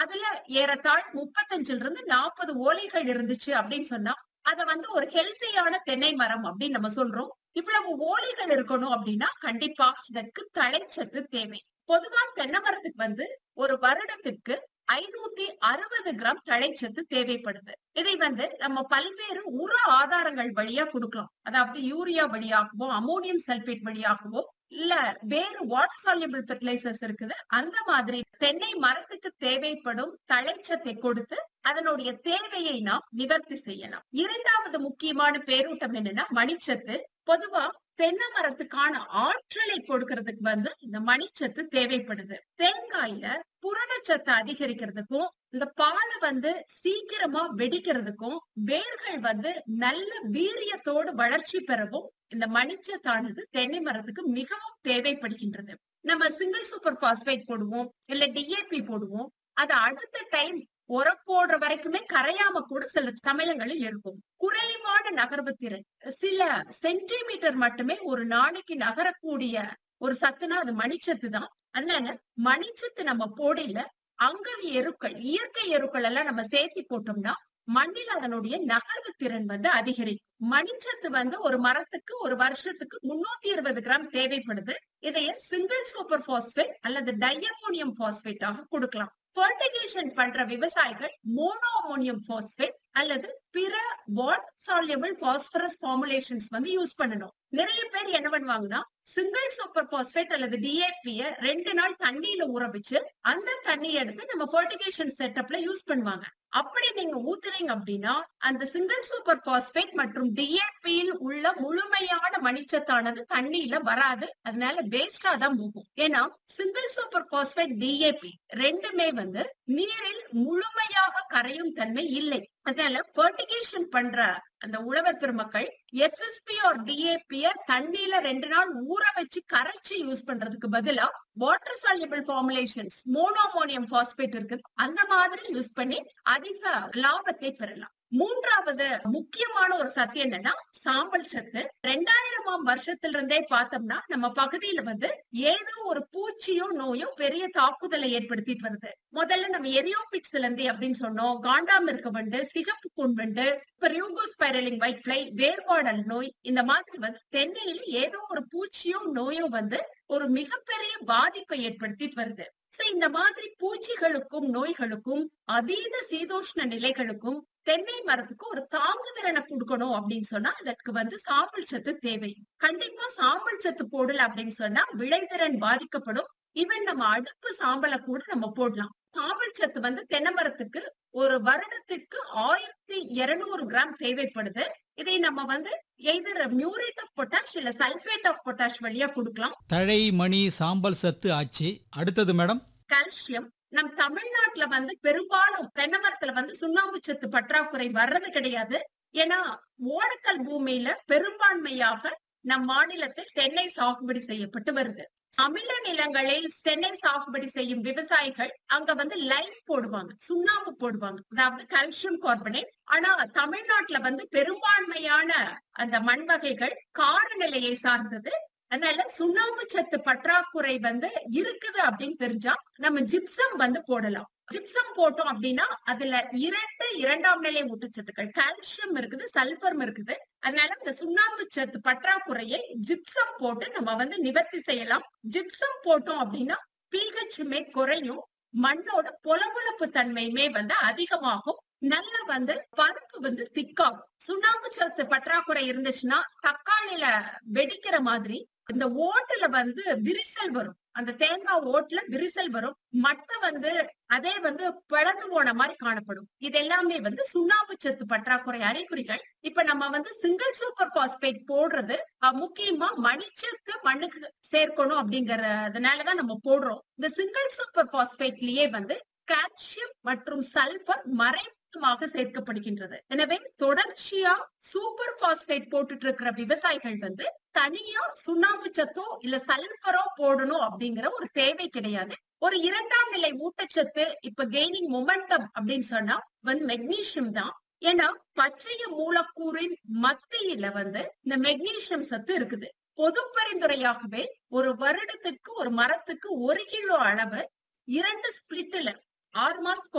அதுல ஏறத்தாழ் முப்பத்தஞ்சுல இருந்து நாற்பது ஓலைகள் இருந்துச்சு அப்படின்னு சொன்னா அத வந்து ஒரு ஹெல்த்தியான தென்னை மரம் அப்படின்னு நம்ம சொல்றோம் இவ்வளவு ஓலைகள் இருக்கணும் அப்படின்னா கண்டிப்பா இதற்கு தழைச்சத்து தேவை பொதுவா தென்னை மரத்துக்கு வந்து ஒரு வருடத்துக்கு ஐநூத்தி அறுபது கிராம் தழைச்சத்து தேவைப்படுது இதை வந்து நம்ம பல்வேறு உர ஆதாரங்கள் வழியா கொடுக்கலாம் அதாவது யூரியா வழியாகவோ அமோனியம் சல்பேட் வழியாகவோ இல்ல வேறு வாட்டர் சால்யூபிள் ஃபெர்டிலைசர்ஸ் இருக்குது அந்த மாதிரி தென்னை மரத்துக்கு தேவைப்படும் தழைச்சத்தை கொடுத்து அதனுடைய தேவையை நாம் நிவர்த்தி செய்யலாம் இரண்டாவது முக்கியமான பேரூட்டம் என்னன்னா மணிச்சத்து பொதுவா தென்னை மரத்துக்கான ஆற்றலை கொடுக்கறதுக்கு வந்து இந்த மணிச்சத்து தேவைப்படுது தேங்காயில புரதச்சத்தை அதிகரிக்கிறதுக்கும் இந்த பாலை வந்து சீக்கிரமா வெடிக்கிறதுக்கும் வேர்கள் வந்து நல்ல வீரியத்தோடு வளர்ச்சி பெறவும் இந்த மணிச்சத்தானது தென்னை மரத்துக்கு மிகவும் தேவைப்படுகின்றது நம்ம சிங்கிள் சூப்பர் பாஸ்பேட் போடுவோம் இல்ல டிஏபி போடுவோம் அது அடுத்த டைம் உரம் போடுற வரைக்குமே கரையாம கூட சில சமயங்களில் இருக்கும் குறைவான நகர்வு திறன் சில சென்டிமீட்டர் மட்டுமே ஒரு நாளைக்கு நகரக்கூடிய ஒரு சத்துனா அது மணிச்சத்து தான் அதனால மணிச்சத்து நம்ம போடையில அங்க எருக்கள் இயற்கை எருக்கள் எல்லாம் நம்ம சேர்த்தி போட்டோம்னா மண்ணில் அதனுடைய நகர்வு திறன் வந்து அதிகரிக்கும் மணிச்சத்து வந்து ஒரு மரத்துக்கு ஒரு வருஷத்துக்கு முன்னூத்தி இருபது கிராம் தேவைப்படுது இதைய சிங்கிள் சூப்பர் பாஸ்பேட் அல்லது டையமோனியம் பாஸ்பேட் ஆக கொடுக்கலாம் ஃபர்டிகேஷன் பண்ற விவசாயிகள் மோனோ அமோனியம் பாஸ்பேட் அல்லது பிற வாட் சால்யூபிள் பாஸ்பரஸ் ஃபார்முலேஷன்ஸ் வந்து யூஸ் பண்ணணும் நிறைய பேர் என்ன பண்ணுவாங்கன்னா சிங்கிள் சூப்பர் பாஸ்பேட் அல்லது டிஏபிய ரெண்டு நாள் தண்ணியில ஊற வச்சு அந்த தண்ணியை எடுத்து நம்ம ஃபர்டிகேஷன் செட்டப்ல யூஸ் பண்ணுவாங்க அப்படி நீங்க ஊத்துறீங்க அப்படின்னா அந்த சிங்கிள் சூப்பர் பாஸ்பேட் மற்றும் டிஏபியில் உள்ள முழுமையான மணிச்சத்தானது தண்ணியில வராது அதனால வேஸ்டா தான் போகும் ஏன்னா சிங்கிள் சூப்பர் பாஸ்பேட் டிஏபி ரெண்டுமே வந்து நீரில் முழுமையாக கரையும் தன்மை இல்லை அதனால ஃபர்டிகேஷன் பண்ற அந்த உழவர் பெருமக்கள் எஸ்எஸ்பி ஆர் டிஏபிய தண்ணியில ரெண்டு நாள் ஊற வச்சு கரைச்சு யூஸ் பண்றதுக்கு பதிலா water soluble formulations monoammonium phosphate இருக்குது அந்த மாதிரி யூஸ் பண்ணி அதிக லாபத்தை பெறலாம் மூன்றாவது முக்கியமான ஒரு சத்து என்னன்னா சாம்பல் சத்து ரெண்டாயிரமாம் வருஷத்துல இருந்தே பார்த்தோம்னா நம்ம பகுதியில வந்து ஏதோ ஒரு பூச்சியோ நோயோ பெரிய தாக்குதலை ஏற்படுத்திட்டு வருது முதல்ல நம்ம எரியோபிட்ஸ்ல இருந்து அப்படின்னு சொன்னோம் காண்டாமிருக்க வண்டு சிகப்பு கூன் வண்டு இப்ப ரியூகோஸ்பைரலிங் ஒயிட் பிளை வேர்பாடல் நோய் இந்த மாதிரி வந்து தென்னையில ஏதோ ஒரு பூச்சியோ நோயோ வந்து ஒரு மிகப்பெரிய பாதிப்பை ஏற்படுத்திட்டு வருது சோ இந்த மாதிரி பூச்சிகளுக்கும் நோய்களுக்கும் அதீத சீதோஷ்ண நிலைகளுக்கும் தென்னை மரத்துக்கு ஒரு தாங்குதிறனை கொடுக்கணும் அப்படின்னு சொன்னா அதற்கு வந்து சாம்பல் சத்து தேவை கண்டிப்பா சாம்பல் சத்து போடல அப்படின்னு சொன்னா விளைதிறன் பாதிக்கப்படும் ஈவன் நம்ம அடுப்பு சாம்பலை கூட நம்ம போடலாம் சாம்பல் சத்து வந்து தென்னை மரத்துக்கு ஒரு வருடத்திற்கு ஆயிரத்தி இருநூறு கிராம் தேவைப்படுது இதை நம்ம வந்து எய்தர் மியூரேட் ஆஃப் பொட்டாஷ் இல்ல சல்பேட் ஆஃப் பொட்டாஷ் வழியா கொடுக்கலாம் தழை மணி சாம்பல் சத்து ஆச்சு அடுத்தது மேடம் கால்சியம் நம் தமிழ்நாட்டுல வந்து பெரும்பாலும் தென்னை மரத்துல வந்து சுண்ணாம்பு சத்து பற்றாக்குறை வர்றது கிடையாது ஏன்னா ஓடக்கல் பூமியில பெரும்பான்மையாக நம் மாநிலத்தில் தென்னை சாகுபடி செய்யப்பட்டு வருது அமில நிலங்களில் தென்னை சாகுபடி செய்யும் விவசாயிகள் அங்க வந்து லைம் போடுவாங்க சுண்ணாம்பு போடுவாங்க அதாவது கால்சியம் கார்பனேட் ஆனா தமிழ்நாட்டுல வந்து பெரும்பான்மையான அந்த மண் வகைகள் காரநிலையை சார்ந்தது அதனால சுண்ணாம்பு சத்து பற்றாக்குறை வந்து இருக்குது அப்படின்னு தெரிஞ்சா நம்ம ஜிப்சம் வந்து போடலாம் ஜிப்சம் போட்டோம் அப்படின்னா அதுல இரண்டு இரண்டாம் நிலை ஊட்டச்சத்துக்கள் கால்சியம் இருக்குது சல்பரும் இருக்குது அதனால இந்த சுண்ணாம்பு சத்து பற்றாக்குறையை ஜிப்சம் போட்டு நம்ம வந்து நிவர்த்தி செய்யலாம் ஜிப்சம் போட்டோம் அப்படின்னா பிஹெச்மே குறையும் மண்ணோட பொலபொலப்பு தன்மையுமே வந்து அதிகமாகும் நல்ல வந்து பருப்பு வந்து திக்காகும் சுண்ணாம்பு சத்து பற்றாக்குறை இருந்துச்சுன்னா தக்காளியில வெடிக்கிற மாதிரி இந்த ஓட்டுல வந்து விரிசல் வரும் அந்த தேங்காய் ஓட்டுல விரிசல் வரும் மட்டை வந்து அதே வந்து பிளந்து போன மாதிரி காணப்படும் இது எல்லாமே வந்து சுண்ணாம்பு சத்து பற்றாக்குறை அறிகுறிகள் இப்ப நம்ம வந்து சிங்கிள் சூப்பர் பாஸ்பேட் போடுறது அஹ், முக்கியமா மணிச்சத்து மண்ணுக்கு சேர்க்கணும் அப்படிங்கறதுனாலதான் நம்ம போடுறோம் இந்த சிங்கிள் சூப்பர் பாஸ்பேட்லயே வந்து கால்சியம் மற்றும் சல்பர் மறைமுகமாக சேர்க்கப்படுகின்றது எனவே தொடர்ச்சியா சூப்பர் பாஸ்பேட் போட்டுட்டு இருக்கிற விவசாயிகள் வந்து தனியா சுண்ணாம்பு சத்தோ இல்ல சல்பரோ போடணும் அப்படிங்கிற ஒரு தேவை கிடையாது ஒரு இரண்டாம் நிலை ஊட்டச்சத்து இப்ப கெய்னிங் மொமெண்டம் அப்படின்னு சொன்னா வந்து மெக்னீசியம் தான் ஏன்னா பச்சைய மூலக்கூறின் மத்தியில வந்து இந்த மெக்னீசியம் சத்து இருக்குது பொது பரிந்துரையாகவே ஒரு வருடத்துக்கு ஒரு மரத்துக்கு ஒரு கிலோ அளவு இரண்டு ஸ்பிளிட்ல ஆறு மாசத்துக்கு